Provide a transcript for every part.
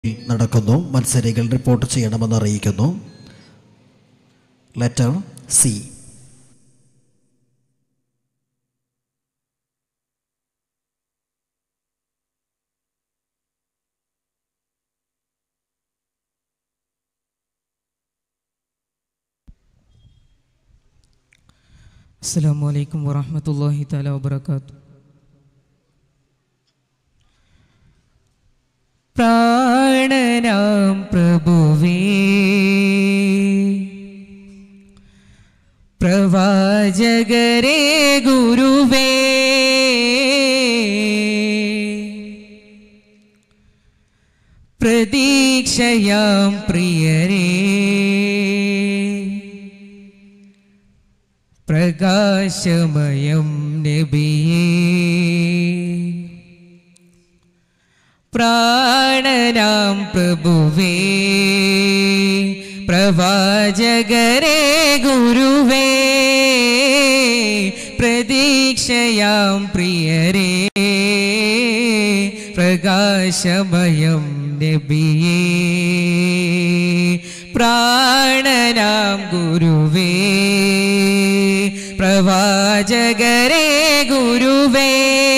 നടക്കുന്നു മത്സരികൾ റിപ്പോർട്ട് ചെയ്യണമെന്ന് അറിയിക്കുന്നു ലെറ്റർ സി അസ്സാം വലൈക്കും വറഹമത്തല്ലാഹി താല വബർക്കാത്തു പ്രാണനാം പ്രഭുവേ പ്രവാചകരേ ഗുരുവേ പ്രതീക്ഷയാം പ്രിയരേ പ്രകാശമയം നബിയേ പ്രാണനാം പ്രഭുവേ പ്രവാചകരേ ഗുരുവേ പ്രതീക്ഷയാം പ്രിയരേ പ്രകാശമയം നബിയേ പ്രാണനാം ഗുരുവേ പ്രവാചകരേ ഗുരുവേ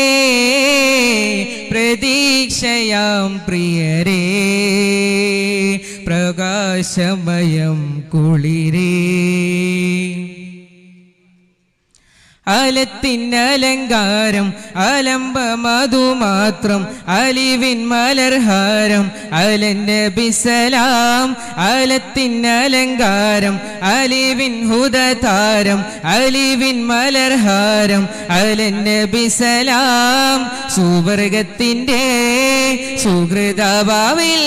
പ്രതീക്ഷയാം പ്രിയരേ പ്രകാശമയം കുളിരേ അലത്തിനലങ്കാരം അലംബ മധുമാത്രം അലിവിൻ മലർഹാരം അലന്റെ ബിസലാം അലത്തിനലങ്കാരം അലിവിൻ ഹുദതാരം അലിവിൻ മലർഹാരം അലന്റെ ബിസലാം സുവർഗത്തിൻ്റെ സുഹൃതഭാവിൽ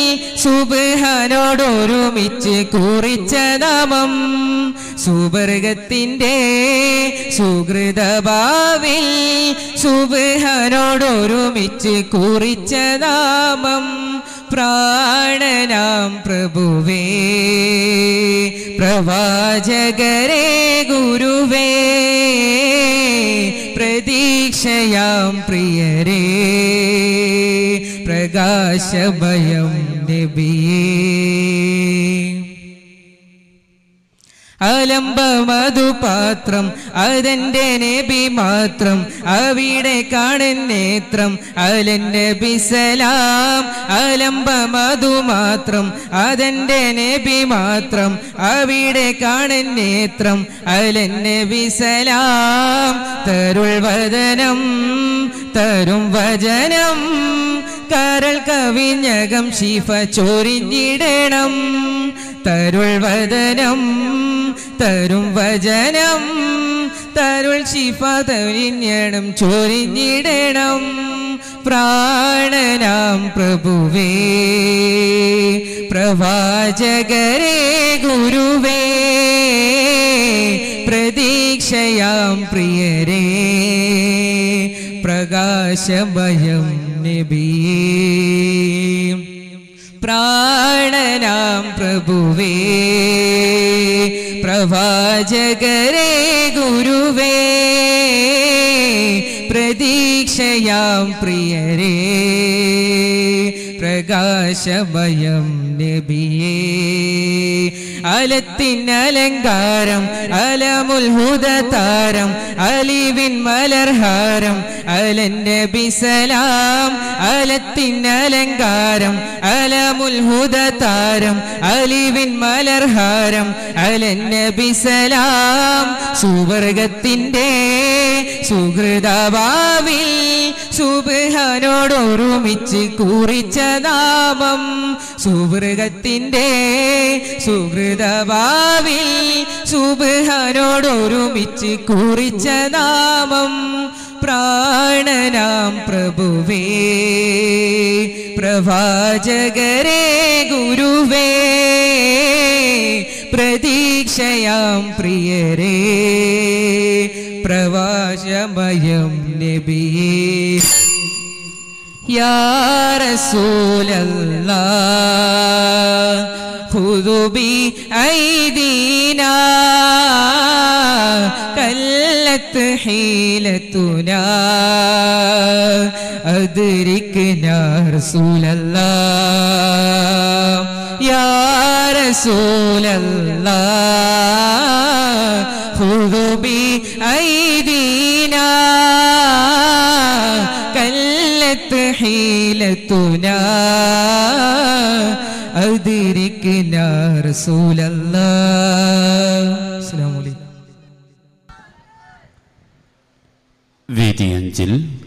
സുബഹാനോടൊരുമിച്ച് കുറിച്ച നാമം സുവർഗത്തിൻ്റെ സുഹൃതഭാവിൽ സുബഹാനോടൊരുമിച്ച് കുറിച്ച നാമം പ്രാണനാം പ്രഭുവേ പ്രവാചകരേ ഗുരുവേ പ്രതീക്ഷയാം പ്രിയരേ പ്രകാശഭയം നബിയേ അലംബ മധുപാത്രം അതെന്റെ നബി മാത്രം അവിടെ കാണൻ നേത്രം അലൻ നബി സലാം അലംബ മധു മാത്രം അതെന്റെ നബി മാത്രം അവിടെ കാണൻ നേത്രം അലൻ നബി സലാം തരുൾ വദനം തരും വചനം കരൾ കവിഞ്ഞകം ശിഫ ചൊരിഞ്ഞിടണം തരുൾ വദനം തരും വചനം തരുൾ ശിഫ തരിഞ്ഞണം ചൊരിഞ്ഞിടണം പ്രാണനാം പ്രഭുവേ പ്രവാചകരേ ഗുരുവേ പ്രതീക്ഷയാം പ്രിയരേ പ്രകാശഭയം നബിയേ പ്രാണനാം പ്രഭുവേ പ്രവാചകരേ ഗുരുവേ പ്രതീക്ഷയാം പ്രിയരേ പ്രകാശഭയം നബിയേ അലത്തിനലങ്കാരം അലമുൽ ഹുദതാരം അലിവിൻ മലർഹാരം അലൻ നബി സലാം അലത്തിനലങ്കാരം അലമുൽ ഹുദതാരം അലിവിൻ മലർഹാരം അലൻ നബി സലാം സുവർഗത്തിൻ്റെ സുഹൃതഭാവിൽ സുബഹാനോടൊരുമിച്ച് കുറിച്ച നാമം സുവർഗത്തിൻ്റെ സുഹൃതഭാവിൽ സുബഹാനോടൊരുമിച്ച് കുറിച്ച നാമം പ്രാണനാം പ്രഭുവേ പ്രവാചകരേ ഗുരുവേ പ്രതീക്ഷയാം പ്രിയരേ പ്രവാശമയം നബിയേ യാ റസൂലല്ലാ خذوا بأيدينا كلت حيلتنا أدركنا رسول الله رسول الله خذ بأيدينا كلت حيلتنا أدركنا رسول الله السلام عليكم വേദിയഞ്ചിൽ